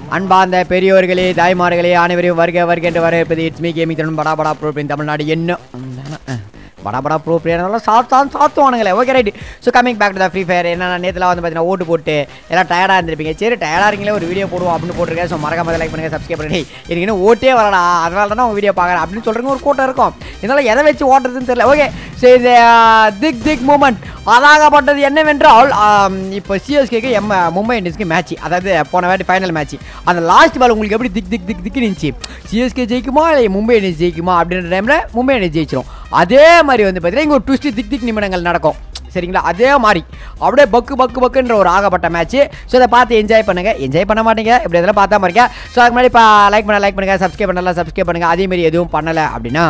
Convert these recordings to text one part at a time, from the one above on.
அன்பார்ந்த பெரியோர்களே தாய்மார்களே அனைவரையும் வருக வருக என்று வரவேற்பது இட்ஸ் மீ கேமிங் தருண் படா படா ப்ரோ தமிழ்நாடு என்ன அஹ், படா படா ப்ரோ பிளேயர்னால சாத்தான் சாத்துவானுங்களே okay right so coming back to the Free Fire என்ன நேற்றுலாம் வந்து பார்த்தீங்கன்னா ஓட்டு போட்டு எல்லாம் டயர்டாக இருந்திருப்பீங்க சரி டயர்டாக இருக்கீங்களே ஒரு வீடியோ போடுவோம் அப்படின்னு போட்டிருக்கேன் ஸோ மறக்காம லைக் பண்ணுங்க சப்ஸ்கிரைப் பண்ணுங்க "டேய், எனக்கு இன்னும் ஓட்டே வரடா அதனால தான் உங்கள் வீடியோ பார்க்குறேன் அப்படின்னு சொல்கிறவங்க ஒரு கூட்டம் இருக்கும் இதனால் எதை வச்சு ஓட்டுறதுன்னு தெரியல ஓகே சரி இந்த திக் திக் மூமெண்ட் அதாகப்பட்டது என்னவென்றால் ஆம், இப்போ சிஎஸ்கேக்கு எம் மும்பை இந்தியன்ஸ்க்கு மேட்ச் அதாவது போன வாட்டி ஃபைனல் மேட்ச் அந்த லாஸ்ட் பால் உங்களுக்கு எப்படி திக் திக் திக் திக்கு இருந்துச்சு சிஎஸ்கே ஜெயிக்குமா இல்லை மும்பை இந்தியன்ஸ் ஜெயிக்குமா அப்படின்ற டைமில் மும்பை இந்தியன்ஸ் ஜெயிச்சிரும் அதே மாதிரி வந்து பார்த்தீங்கன்னா இங்கே ஒரு ட்விஸ்ட் திக் திக் நிமிடங்கள் நடக்கும் சரிங்களா அதே மாதிரி அப்படியே பக்கு பக்கு பக்குன்ற ஒரு ஆகப்பட்ட மேட்ச் ஸோ இதை பார்த்து என்ஜாய் பண்ணுங்க என்ஜாய் பண்ண மாட்டீங்க இப்படி இதெல்லாம் பார்த்தா பாருங்க ஸோ அதுக்கு முன்னாடி இப்போ லைக் பண்ண லைக் பண்ணுங்க சப்ஸ்கிரைப் பண்ணலாம் சப்ஸ்கிரைப் பண்ணுங்க அதே மாதிரி எதுவும் பண்ணலை அப்படின்னா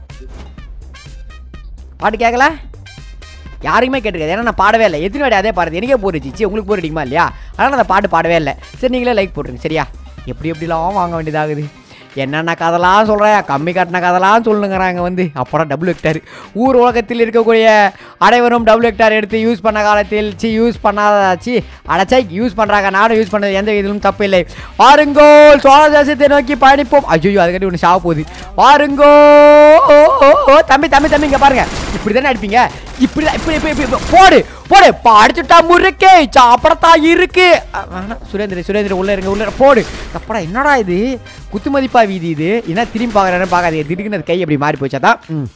பாட்டு கேட்கல யாருக்குமே கேட்டிருக்காது ஏன்னா நான் பாடவே இல்லை எத்தனை வாட்டி அதே பாடுறது எனக்கே போரிச்சு ச்சீ, உங்களுக்கு போர் அடிக்குமா இல்லையா அதனால் அந்த பாட்டு பாடவே இல்லை சரி நீங்களே லைக் போட்டுருங்க சரியா எப்படி எப்படிலாம் வாங்க வேண்டியதாகுது என்னென்ன கதெல்லாம் சொல்கிறேன் கம்மி கட்டின கதெல்லாம் சொல்லுங்கிறாங்க வந்து அப்புறம் டபுள் ஹெக்டார் ஊர் உலகத்தில் இருக்கக்கூடிய அனைவரும் டபுள் ஹெக்டார் எடுத்து யூஸ் பண்ண காலத்தில் சி யூஸ் பண்ணாதாச்சு அடைச்சா யூஸ் பண்ணுறாங்க நானும் யூஸ் பண்ணது எந்த இதிலும் தப்பு இல்லை வாருங்கோல் சோழ தேசத்தை நோக்கி பயணிப்போம் ஐயோ அதுக்கடி ஒன்று சாவ போகுது வாருங்கோ ஓ, ஓ, ஓ, தம்பி தம்பி தம்பி இங்கே பாருங்க இப்படி தானே அடிப்பீங்க இப்படி தான் இப்படி இப்படி இப்படி இப்படி. போடு போடு படிச்சுட்டா முறுக்கே சாப்பிடத்தா இருக்கு அ, வேணாம் சுரேந்திர சுரேந்திர உள்ள இருங்க உள்ள இருங்க. போடு அப்படா என்னடா இது குத்து மதிப்பா வீதி இது என்ன திரும்பி பார்க்குறேன்னு பார்க்காதீங்க திடீர்னு அது கை அப்படி மாறி போச்சாதான் ம்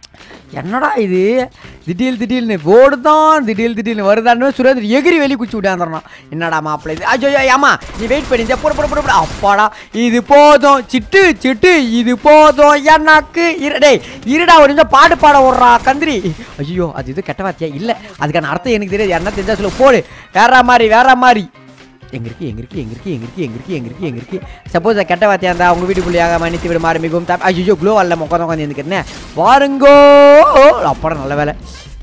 என்னடா இது திடீர் திடீர்னு ஓடுதான் திடீர் திடீர்னு வருதான்னு சுரேந்தர் எகிரி வெளியே குச்சி விட்டாந்துறான் என்னடா மாப்பிள்ளை இது ஐயோ ஏமா நீ வெயிட் பண்ணி போட போட போட போட அப்பாடா இது போதும் சிட்டு சிட்டு இது போதும் எனக்கு இரு டேய் இருடா ஒரு நிமிஷம் பாட்டு பாட விட்றா கந்திரி ஐயோ அது இது கெட்ட வார்த்தையா இல்லை அதுக்கான அர்த்தம் எனக்கு தெரியாது என்ன தெரிஞ்சா சொல்ல போடு வேற மாதிரி வேற மாதிரி எங்க இருக்கு எங்க இருக்கு எங்க இருக்கு எங்க இருக்கு எங்க இருக்கு எங்க இருக்கு எங்க இருக்கு சப்போஸ் கெட்ட வார்த்தையா இருந்தா உங்க வீட்டுக்குள்ளையாக மன்னித்து விடுமாறு மிகவும் தப்பு ஐயோ க்ளோ அல்ல உட்காந்து உட்காந்து இருந்துக்கிறேன் வாருங்கோ அப்புறம் நல்ல வேலை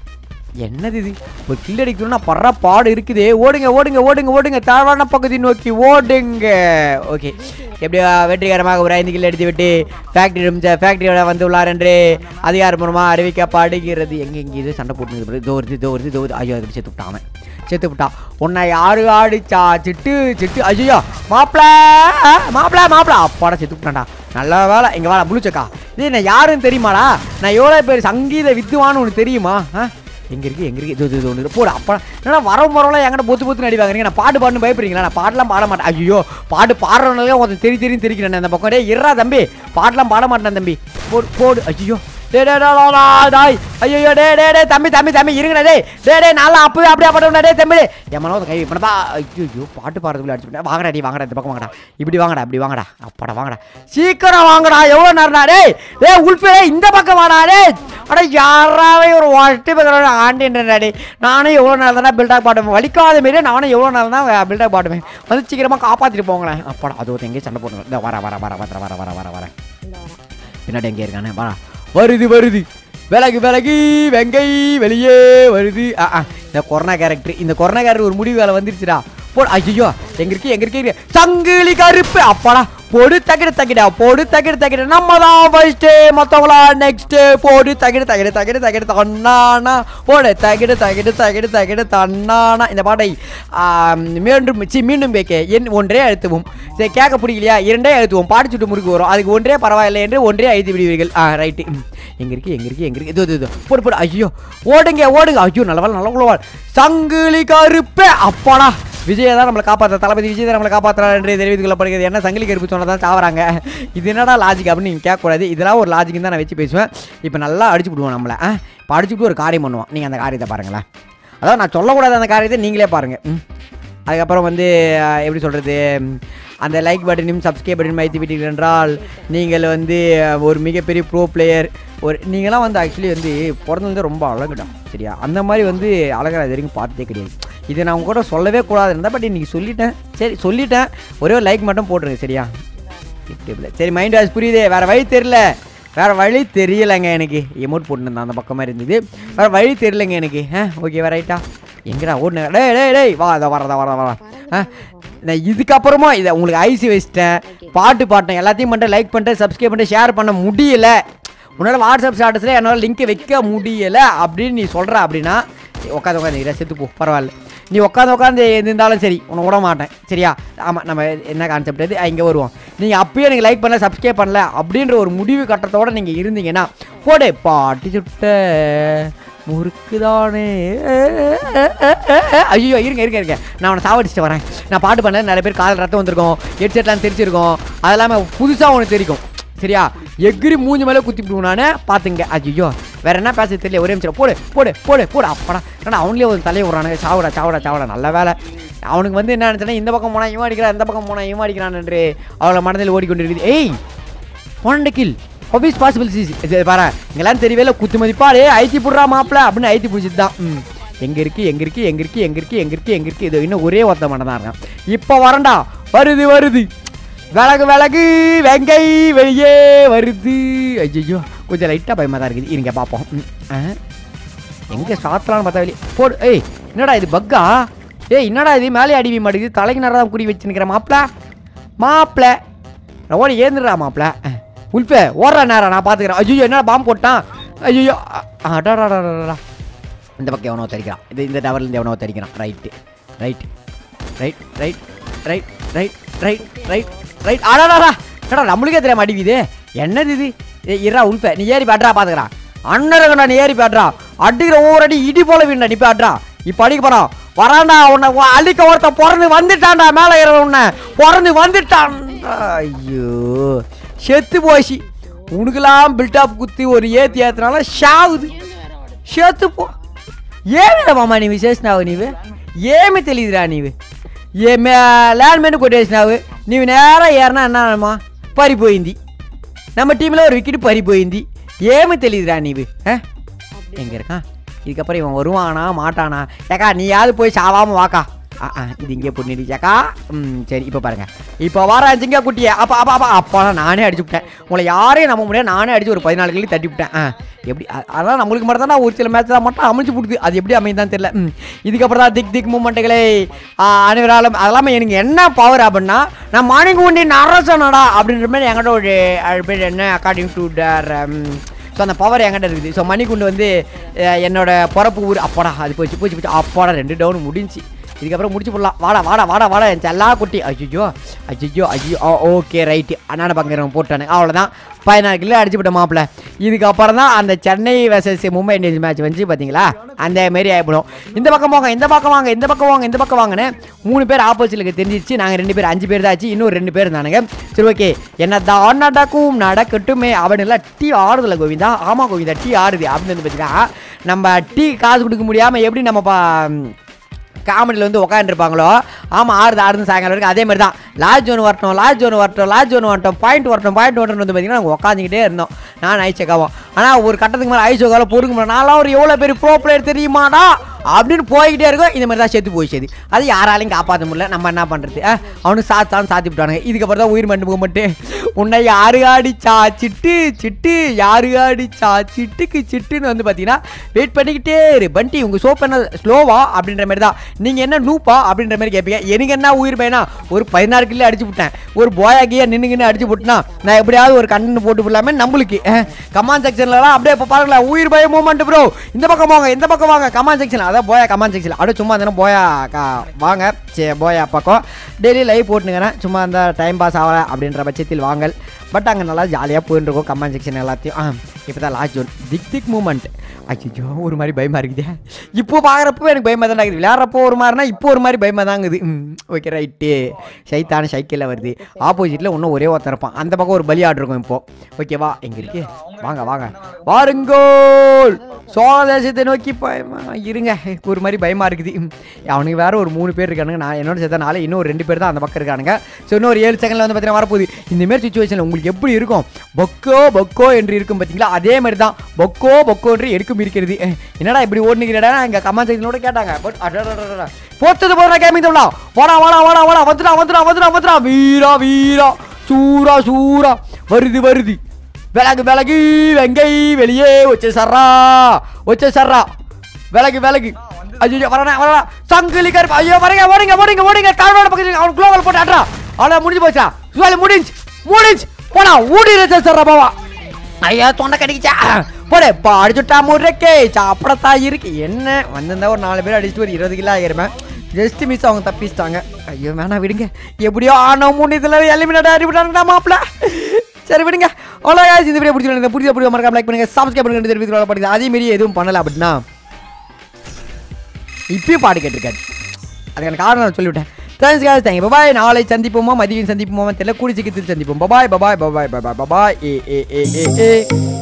என்னது இது ஒரு கில் அடிக்கணும்னா படுற பாடு இருக்குதே ஓடுங்க ஓடுங்க ஓடுங்க ஓடுங்க தாழ்வான பகுதி நோக்கி ஓடுங்க ஓகே எப்படியா வெற்றிகரமாக ஒரு ஐந்து கில் அடித்து விட்டு ஃபேக்டரி ஃபேக்டரியோட வந்துள்ளார் என்று அதிகாரப்பூர்வமாக அறிவிக்கப்படுகிறது எங்கே எங்கே இது சண்டை போட்டு இதோ வருது இதோ வருது இதோ வருது ஐயோ அது செத்து விட்டான் அவன் செத்து விட்டான் உன்னை யாரு ஆடிச்சா சிட்டு சிட்டு ஐயோ மாப்பிள மாப்பிள மாப்பிள அப்பாடா செத்து விட்டான்டா நல்ல வேலை இங்கே வேலை முழிச்சக்கா இது நான் யாருன்னு தெரியுமாடா நான் எவ்வளோ பேர் சங்கீத வித்துவான்னு உனக்கு தெரியுமா ஆ எங்க இருக்கு எங்க இருக்கு இது இது ஒன்று போட அப்பா என்னடா வரம் வரவெல்லாம் என்கிட்ட பொத்து பொத்து நடிவாங்க நான் பாட்டு பாடுன்னு பயப்படுறீங்களா நான் பாட்டெல்லாம் பாட மாட்டேன் ஐயோ பாட்டு பாடுறவனாலே ஒருத்தன் தெரி தெரியும் தெரிக்கிறேன் அந்த பக்கம் டே இருறா தம்பி பாட்டெல்லாம் பாட மாட்டேன் தம்பி போடு போடு ஐயோ டே டே டே, டே, டே, டாய் ஐயோ டே டே டே தம்பி தம்பி தம்பி இருங்கடா டே டே டே நல்லா அப்பவே அப்படியே பட்டா டே தம்பி எம்மனோ கை பண்ணப்பா ஐயோ ஐயோ பாட்டு பாடுறதுக்குள்ள அடிச்சு வாங்கடா டி வாங்கடா இந்த பக்கம் வாங்கடா இப்படி வாங்கடா இப்படி வாங்கடா அப்பாடா வாங்கடா சீக்கிரம் வாங்கடா எவ்வளோ நேரம்டா டேய் டேய் உள்பே இந்த பக்கம் வாடா டேய் அட யாராவே ஒரு ஒட்டி பக்கம் ஆண்டின்றா டேய் நானும் எவ்வளோ நேரம் தானே பில்டாக் பாடுவேன் வலிக்காத மாரி நானும் எவ்வளோ நேரம் தான் பில்டாக் பாடுவேன் வந்து சீக்கிரமாக காப்பாற்றிட்டு போங்களேன் அப்பாடா அது ஒரு எங்கேயும் சண்டை போடுவேன் இந்த வர வர வர வர வர வர வர வர பின்னாடி எங்கே இருக்கானே வா வருது வருது விலகு விலகி வெங்கை வெளியே வருது ஆ ஆ இந்த கொரோனா கேரக்டர் இந்த கொரோனா கேரக்டர் ஒரு முடிவு வேலை வந்துருச்சுடா போ ஐயோ எங்க இருக்கு எங்க இருக்கு இருக்கு. சங்கிலி கருப்பு அப்பாடா பொடு தகிட தகிடா பொடு தகிட தகிட நம்ம தான் ஃபர்ஸ்ட் மத்தவங்களா நெக்ஸ்ட் போடு தகிட தகிட தகிட தகிட தன்னானா போடு தகிட தகிட தகிட தகிட தன்னானா இந்த பாட்டை ஆம், மீண்டும் சி மீண்டும் கேட்க என் ஒன்றே அழுத்துவோம் சரி கேட்க பிடிக்கலையா இரண்டே அழுத்துவோம் பாட்டு சுட்டு முறுக்கு வரும் அதுக்கு ஒன்றே பரவாயில்லை என்று ஒன்றே அழுத்தி விடுவீர்கள் ஆ ரைட்டு எங்க இருக்கு எங்க இருக்கு எங்க இருக்கு இது இது போடு போடு ஐயோ ஓடுங்க ஓடுங்க ஐயோ நல்லவாள் நல்ல உழவாள் சங்கிலி கருப்பே அப்பாடா விஜயை தான் நம்மளை காப்பாற்ற தளபதி விஜய் தான் நம்மளை காப்பாற்றுறாரு என்று தெரிவித்துக் கொள்ளப்படுகிறது என்ன சங்கிலி கருப்பு சொன்னதான் சாவறாங்க இது என்னடா லாஜிக் அப்படின்னு நீங்கள் கேட்கக்கூடாது இதெல்லாம் ஒரு லாஜிக் தான் நான் வச்சு பேசுவேன் இப்போ நல்லா அடிச்சு விடுவோம் நம்மளை ஆ இப்போ அடிச்சுட்டு ஒரு காரியம் பண்ணுவோம் நீங்கள் அந்த காரியத்தை பாருங்களேன் அதாவது நான் சொல்லக்கூடாத அந்த காரியத்தை நீங்களே பாருங்கள் ம் அதுக்கப்புறம் வந்து அஹ், எப்படி சொல்கிறது அந்த லைக் பட்டனையும் சப்ஸ்கிரைப் பட்டனையும் வைத்து விட்டீர்கள் என்றால் நீங்கள் வந்து அஹ், ஒரு மிகப்பெரிய ப்ரோ பிளேயர் ஒரு நீங்களாம் வந்து ஆக்சுவலி வந்து பிறந்தது ரொம்ப அழகுடா சரியா அந்த மாதிரி வந்து அழகா இது வரைக்கும் பார்த்ததே கிடையாது இது நான் உங்க கூட சொல்லவே கூடாது இருந்தால் பட் இன்றைக்கி சொல்லிட்டேன் சரி சொல்லிட்டேன் ஒரே ஒரு லைக் மட்டும் போட்டுருங்க சரியா இப்படி இப்படி. சரி மைண்ட் வாஷ் புரியுதே வேறு வழி தெரில வேறு வழி தெரியலைங்க எனக்கு எமௌண்ட் போட்டுருந்தேன் அந்த பக்கமாக இருந்தது வேறு வழி தெரியலங்க எனக்கு ஆ ஓகே ரைட்டா எங்கடா ஓடுன டேய் டேய் டேய் வா அதை வரதா வரதா வரா ஆ நான் இதுக்கப்புறமா இதை உங்களுக்கு ஐசி வச்சிட்டேன் பாட்டு பாட்டேன் எல்லாத்தையும் பண்ணிட்டு லைக் பண்ணிட்டு சப்ஸ்கிரைப் பண்ணிட்டு ஷேர் பண்ண முடியல உன்னால் வாட்ஸ்அப் ஸ்டாட்டஸில் என்னால் லிங்க் வைக்க முடியலை அப்படின்னு நீ சொல்கிற அப்படின்னா உட்காந்து உட்காந்து செத்து போ பரவாயில்ல நீ உட்காந்து உட்காந்து இருந்தாலும் சரி உன்னை விட மாட்டேன் சரியா ஆமாம் நம்ம என்ன கான்செப்ட் அது இங்கே வருவோம் நீங்கள் அப்பயே எனக்கு லைக் பண்ணல சப்ஸ்கிரைப் பண்ணல அப்படின்ற ஒரு முடிவு கட்டத்தோட நீங்கள் இருந்தீங்கன்னா போடு பாட்டி சுட்ட முறுக்குதானே ஐயோ இருங்க இருங்க இருங்க நான் அவனை சாவடிச்சுட்டு வரேன் நான் பாட்டு பண்ண நிறைய பேர் கால் ரத்தம் வந்திருக்கும் ஹெட்செட்லாம் தெரிச்சிருக்கும் அது இல்லாமல் புதுசாக ஒன்று தெரிக்கும் சரியா எகிரி மூஞ்சி மேலே குத்தி விடுவோம் நான் பார்த்துங்க ஐயோ வேற என்ன பேச தெரியல ஒரே நிமிஷம் போடு போடு போடு போடு அப்படா ஏன்னா அவங்களே ஒரு தலையை விட்றானுங்க சாவடா சாவடா சாவடா நல்ல வேலை அவனுக்கு வந்து என்ன நினச்சேன்னா இந்த பக்கம் போனால் இவன் அடிக்கிறான் இந்த பக்கம் போனால் இவன் அடிக்கிறான் என்று அவளை மனதில் ஓடிக்கொண்டிருக்குது ஏய் பன்னெண்டு கில் ஆஃபீஸ் பாசிபிலிட்டிஸ் இது பாரு இங்கெல்லாம் தெரியவே இல்லை குத்து மதிப்பா டே ஐத்தி புடுறா மாப்பிள அப்படின்னு ஐத்தி பிடிச்சிட்டு தான் ம் எங்கே இருக்கு எங்கே இருக்கு எங்கே இருக்கு எங்கே இருக்கு எங்கே இருக்கு எங்கே இருக்கு இது இன்னும் ஒரே ஒருத்த மட்டும் தான் இருக்கான் இப்போ வரண்டா வருது வருது விலகு விலகு வெங்கை வெளியே வருது ஐயோ கொஞ்சம் லைட்டாக பயமாக தான் இருக்குது இருங்க பார்ப்போம் ம், ஆ எங்கே சாத்தலான்னு பார்த்தா வெளியே போடு ஏய் என்னடா இது பக்கா ஏய் என்னடா இது மேலே அடிவி மாட்டேங்குது தலைக்கு நேரம் குறி வச்சுருக்கிற மாப்பிள மாப்பிள ஓடி ஏந்துடுறா மாப்பிள உல்ஃபே ஓடுற நேரம் நான் பார்த்துக்கிறேன் ஐயோ என்னடா பாம்பு போட்டான் ஐயோ அடாடாடாடா இந்த பக்கம் எவனோ தெரிக்கிறான் இது இந்த டவர்லேருந்து எவனோ தெரிக்கிறான் right right right right right right right right right அடாடாடா என்னடா நம்மளுக்கே தெரியாம அடிக்குது என்னது இது ஏய், இருடா உல்ஃபே நீ ஏறி பாட்றா பார்த்துக்கிறான் அண்ணரங்கடா நீ ஏறி பாட்றா அடிக்கிற ஒவ்வொரு அடி இடி போல வீண்டா நீ பாட்றா இப்போ அடிக்க போறான் வரான்டா உன்னை உன் அழிக்க ஒருத்த பிறந்து வந்துட்டான்டா மேலே ஏற உன்னை பிறந்து வந்துட்டான் ஐயோ செத்து போச்சு உனக்கெல்லாம் பில்டப் குத்தி ஒரு ஏத்தி ஏத்துனால ஷாவுது செத்து పో ఏమిటమ్మా నీ విశేషనావు నీవు ఏమి తెలియదురా నీవు ఏ ల్యాండ్ మీద కొట్టేసినావు నీవు నేరా ఏరనా అన్నానమ్మా పడిపోయింది நம்ம டீமில் ஒரு விக்கெட் பறி போయింది ஏமி தெரியுதுடா நீவு எங்கே இருக்கான் இதுக்கப்புறம் இவன் வருவானா மாட்டானா ஏக்கா நீயாவது போய் சாவாம வாக்கா ஆ ஆ இது இங்கே பொண்ணிடுச்சாக்கா ம் சரி இப்போ பாருங்க இப்போ வரேன் சிங்க குட்டியே அப்பா அப்பா அப்பா அப்பா நானே அடிச்சு விட்டேன் உங்களை யாரையும் நம்ப முடியாது நானே அடிச்சு ஒரு பதினாலு கிளி தட்டி விட்டேன் ஆ எப்படி அ- அதான் நம்மளுக்கு மட்டும் தான் ஒரு சில மேட்ச்சில் மட்டும் அமைச்சு கொடுக்குது அது எப்படி அமைதான் தெரியல ம் இதுக்கப்புறம் தான் திக் திக் மூமெண்ட்டுகளை அனைவராலும் அதெல்லாம் எனக்கு என்ன பவர் அப்படின்னா நான் மார்னிங் உண்டி நரசனடா அப்படின்ற மாதிரி என்கிட்ட ஒரு அது பேர் என்ன அக்கார்டிங் டு டர் ஸோ அந்த பவர் என்கிட்ட இருக்குது ஸோ மணிக்குண்டு வந்து அஹ், என்னோட பிறப்பு ஊர் அப்பாடா அது போச்சு போச்சு போச்சு அப்பாடா ரெண்டு டவுன் முடிஞ்சு இதுக்கப்புறம் முடிச்சு போடலாம் வாடா வாடா வாடா வாடா என் செல்லா குட்டி ஐயோ ஐயோ ஐயோ ஓகே ரைட்டு அண்ணாட பங்கரம் போட்டானு அவ்வளோதான் பதினாறு கிலோ அடிச்சு விட்ட மாப்பிள்ள இதுக்கப்புறம் தான் அந்த Chennai versus Mumbai Indians match வந்து பார்த்தீங்களா அந்த மாரி ஆகிடும் இந்த பக்கம் போங்க இந்த பக்கம் வாங்க இந்த பக்கம் வாங்க இந்த பக்கம் வாங்கன்னு மூணு பேர் ஆப்போசிட்லுக்கு தெரிஞ்சிருச்சு நாங்கள் ரெண்டு பேர் அஞ்சு பேர் தான் ஆச்சு இன்னும் ரெண்டு பேர் இருந்தானுங்க சரி ஓகே என்ன தான் நடக்கும் நடக்கட்டுமே அவன் எல்லாம் டீ ஆடுதில்ல கோவிந்தா ஆமாம் கோவிந்தா டீ ஆடுது அப்படின்னு வந்து பார்த்தீங்கன்னா நம்ம டீ காசு கொடுக்க முடியாமல் எப்படி நம்ம பா காமெடியில் வந்து உட்காந்துருப்பாங்களோ ஆமாம் ஆறுது ஆறுது சாயங்காலம் வரைக்கும் அதே மாதிரி தான் லாட்ஜ் ஒன்று வரட்டும் லாட்ஜ் ஒன்று வரட்டும் லாட்ஜ் ஒன்று வரட்டும் பாயிண்ட் வரட்டும் பாயிண்ட் வரட்டும் வந்து பார்த்தீங்கன்னா நாங்கள் உட்காந்துக்கிட்டே இருந்தோம் நான் ஐச்சக்காவும் ஆனால் ஒரு கட்டத்துக்கு மேலே ஐச்சோக்காவில் பொறுக்க முடியல நான்லாம் ஒரு எவ்வளோ பெரிய ப்ரோ பிளேயர் தெரியுமாடா அப்படின்னு போய்கிட்டே இருக்கும் இந்த மாதிரி தான் செத்து போயிடுச்சு அது யாராலையும் காப்பாற்ற முடியல நம்ம என்ன பண்ணுறது அவனுக்கு சாத்தான் சாத்தி விட்டானுங்க இதுக்கப்புறம் தான் உயிர் மண்டு மட்டும் உன்னை யாரு அடிச்சா சிட்டு சிட்டு யாரு அடிச்சா சிட்டுக்கு சிட்டுன்னு வந்து பார்த்தீங்கன்னா வெயிட் பண்ணிக்கிட்டே இரு பண்டி உங்கள் சோப் என்ன ஸ்லோவா அப்படின்ற மாதிரி தான் நீங்கள் என்ன நூப்பா அப்படின்ற மாதிரி கேட்பீங்க எனக்கு என்ன உயிர் பையனா ஒரு பதினாறு கிலோ அடிச்சு விட்டேன் ஒரு போயாக்கியா நின்னுங்கன்னு அடிச்சு விட்டுனா நான் எப்படியாவது ஒரு கண்ணு போட்டு விடலாமே நம்மளுக்கு கமான் செக்ஷன்லலாம் அப்படியே இப்போ பாருங்களேன் உயிர் பய மூமெண்ட் ப்ரோ இந்த பக்கம் வாங்க இந்த பக்கம் வாங்க கமான் செக்ஷன் அதான் போயா கமான் செக்ஷன் அப்படியே சும்மா இருந்தாலும் போயா கா வாங்க சே போயா பக்கம் டெய்லி லைவ் போட்டுனுங்கிறேன் சும்மா அந்த டைம் பாஸ் ஆகலை அப்படின்ற பட்சத்தில் வாங்கல் பட் அங்கே நல்லா ஜாலியாக போயின்னு இருக்கும் கமெண்ட் செக்ஷன் எல்லாத்தையும் ஆ இப்போ தான் லாஸ்ட் ஜோன் திக் திக் மூமெண்ட் அச்சோ ஒரு மாதிரி பயமாக இருக்குதே இப்போ பார்க்குறப்போ எனக்கு பயமாக தான் இருக்குது விளையாடுறப்போ ஒரு மாதிரினா இப்போ ஒரு மாதிரி பயமாக தான் இருக்குது ஓகே ரைட்டு சைத்தான சைக்கிளில் வருது ஆப்போசிட்டில் இன்னும் ஒரே ஒருத்தன் இருப்பான் அந்த பக்கம் ஒரு பலி ஆடு இருக்கும் இப்போ ஓகேவா எங்கே இருக்கு வாங்க வாங்க வாருங்கோல் சோழ தேசத்தை நோக்கி பயமா இருங்க ஒரு மாதிரி பயமாக இருக்குது ம். அவனுக்கு வேற ஒரு மூணு பேர் இருக்கானுங்க நான் என்னோட சேர்த்தனால இன்னும் ஒரு ரெண்டு பேர் தான் அந்த பக்கம் இருக்கானுங்க ஸோ இன்னும் ஒரு ஏழு செகண்டில் வந்து பார்த்தீங்கன்னா வரப்போகுது இந்த மாதிரி சுச்சுவேஷனில் உங்களுக்கு எப்படி இருக்கும் பொக்கோ பொக்கோ என்று இருக்கும் பார்த்தீங்களா அதே மாதிரி தான் பொக்கோ பொக்கோ என்று எடுக்கும் இருக்கிறது அஹ், என்னடா இப்படி ஓடுனுக்கிறடா இங்கே கமெண்ட் செக்ஷனோட கேட்டாங்க பட் அடடடடடா போத்தது போடுற கேமிங் தோடா வாடா வாடா வாடா வாடா வந்துடா வந்துடா வந்துடா வந்துடா வீரா வீரா சூரா சூரா வருது வருது விலகு விலகு வெங்கை வெளியே வச்ச சர்ரா வச்ச சர்ரா விலகு விலகு ஐயோ வரணா வரணா சங்கிலி கருப்பு ஐயோ வரீங்க ஓடுங்க ஓடுங்க ஓடுங்க கால்வாட பக்கத்துல அவன் குளோபல் போட்டு ஆடுறா அவ்வளோ முடிஞ்சு போச்சா சுவாலி முடிஞ்சு முடிஞ்சு போடா ஊடி ரச்ச சர்ரா பாவா ஐயா தொண்டை கடிக்கிச்சா போடே இப்போ அடிச்சுட்டா முறைக்கே சாப்பிடத்தான் இருக்கு என்ன வந்திருந்தா ஒரு நாலு பேர் அடிச்சுட்டு ஒரு இருபது கிலோ ஆகிருப்பேன் ஜஸ்ட் மிஸ் அவங்க தப்பிச்சிட்டாங்க ஐயோ வேணாம் விடுங்க எப்படியோ ஆனோ மூணு இதில் எலிமினேட் அறிவிட்டாங்கடா மாப்பிள்ள சரி விடுங்க அவ்வளோ இந்த வீடியோ பிடிச்சிருந்தா புரியுது புரியுது மறக்காம லைக் பண்ணுங்க சப்ஸ்கிரைப் பண்ணுங்க தெரிவித்து படிக்குது அதே மாரி எதுவும் பண்ணல அப்படின்னா இப்பயும் பாட்டு கேட்டிருக்காரு அதுக்கான காரணம் நான் சொல்லிவிட்டேன் தேங்க்ஸ் காஸ் தேங்க் பபாய் நாளை சந்திப்போமா மதியம் சந்திப்போமா தெரியல கூடி சீக்கிரத்தில் சந்திப்போம் bye bye bye bye bye bye bye bye bye bye ஏ ஏ ஏ ஏ ஏ